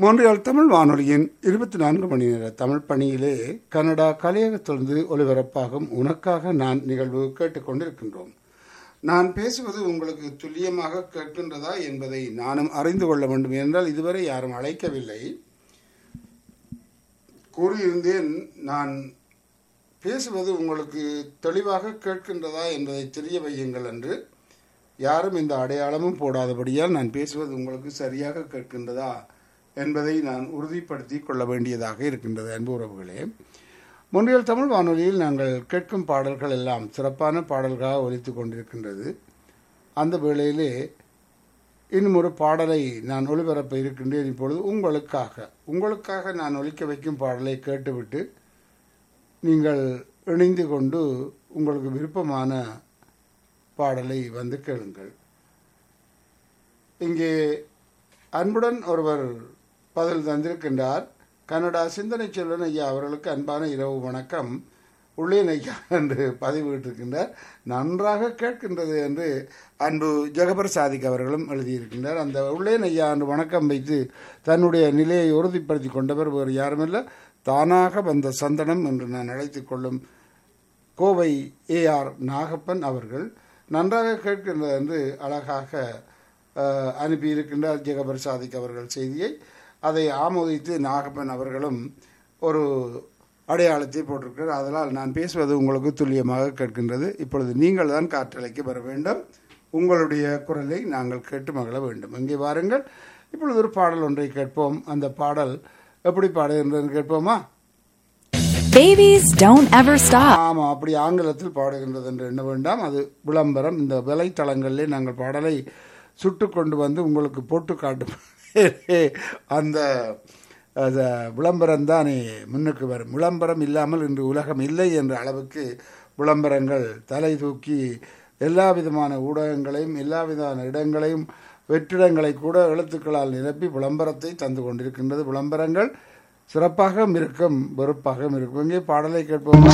மோன்றியால் தமிழ் வானொலியின் இருபத்தி நான்கு மணி நேர தமிழ் பணியிலே கனடா கலையகத்திலிருந்து ஒலிபரப்பாகும் உனக்காக நான் நிகழ்வு கேட்டுக்கொண்டிருக்கின்றோம் நான் பேசுவது உங்களுக்கு துல்லியமாக கேட்கின்றதா என்பதை நானும் அறிந்து கொள்ள வேண்டும் என்றால் இதுவரை யாரும் அழைக்கவில்லை கூறியிருந்தேன் நான் பேசுவது உங்களுக்கு தெளிவாக கேட்கின்றதா என்பதை தெரிய வையுங்கள் என்று யாரும் இந்த அடையாளமும் போடாதபடியால் நான் பேசுவது உங்களுக்கு சரியாக கேட்கின்றதா என்பதை நான் உறுதிப்படுத்தி கொள்ள வேண்டியதாக இருக்கின்றது அன்பு உறவுகளே முன்றியல் தமிழ் வானொலியில் நாங்கள் கேட்கும் பாடல்கள் எல்லாம் சிறப்பான பாடல்களாக ஒலித்து கொண்டிருக்கின்றது அந்த வேளையிலே இன்னும் ஒரு பாடலை நான் ஒளிபரப்ப இருக்கின்றேன் இப்பொழுது உங்களுக்காக உங்களுக்காக நான் ஒலிக்க வைக்கும் பாடலை கேட்டுவிட்டு நீங்கள் இணைந்து கொண்டு உங்களுக்கு விருப்பமான பாடலை வந்து கேளுங்கள் இங்கே அன்புடன் ஒருவர் பதில் தந்திருக்கின்றார் கனடா சிந்தனை செல்வன் ஐயா அவர்களுக்கு அன்பான இரவு வணக்கம் உள்ளேன் ஐயா என்று பதிவிட்டிருக்கின்றார் நன்றாக கேட்கின்றது என்று அன்பு ஜெகபர் சாதிக் அவர்களும் எழுதியிருக்கின்றார் அந்த உள்ளேன் ஐயா என்று வணக்கம் வைத்து தன்னுடைய நிலையை உறுதிப்படுத்தி கொண்டவர் வேறு யாருமில்லை தானாக வந்த சந்தனம் என்று நான் அழைத்துக் கொள்ளும் கோவை ஏஆர் நாகப்பன் அவர்கள் நன்றாக கேட்கின்றது என்று அழகாக அஹ், அனுப்பியிருக்கின்றார் ஜெகபர் சாதிக் அவர்கள் செய்தியை அதை ஆமோதித்து நாகப்பன் அவர்களும் ஒரு அடையாளத்தை போட்டிருக்கிறார் அதனால் நான் பேசுவது உங்களுக்கு துல்லியமாக கேட்கின்றது இப்பொழுது நீங்கள் தான் காற்றலைக்கு வர வேண்டும் உங்களுடைய குரலை நாங்கள் கேட்டு மகிழ வேண்டும் இங்கே வாருங்கள் இப்பொழுது ஒரு பாடல் ஒன்றை கேட்போம் அந்த பாடல் எப்படி பாடுகின்றது கேட்போமா Babies don't ever stop. ஆமா அப்படி ஆங்கிலத்தில் பாடுகின்றது என்று எண்ண வேண்டாம் அது விளம்பரம் இந்த வலைத்தளங்களிலே நாங்கள் பாடலை சுட்டு கொண்டு வந்து உங்களுக்கு போட்டு காட்டும் அந்த அந்த விளம்பரம் தானே முன்னுக்கு வரும் விளம்பரம் இல்லாமல் இன்று உலகம் இல்லை என்ற அளவுக்கு விளம்பரங்கள் தலை தூக்கி எல்லா விதமான ஊடகங்களையும் எல்லா விதமான இடங்களையும் வெற்றிடங்களை கூட எழுத்துக்களால் நிரப்பி விளம்பரத்தை தந்து கொண்டிருக்கின்றது விளம்பரங்கள் சிறப்பாகவும் இருக்கும் வெறுப்பாகவும் இருக்கும் இங்கே பாடலை கேட்போமா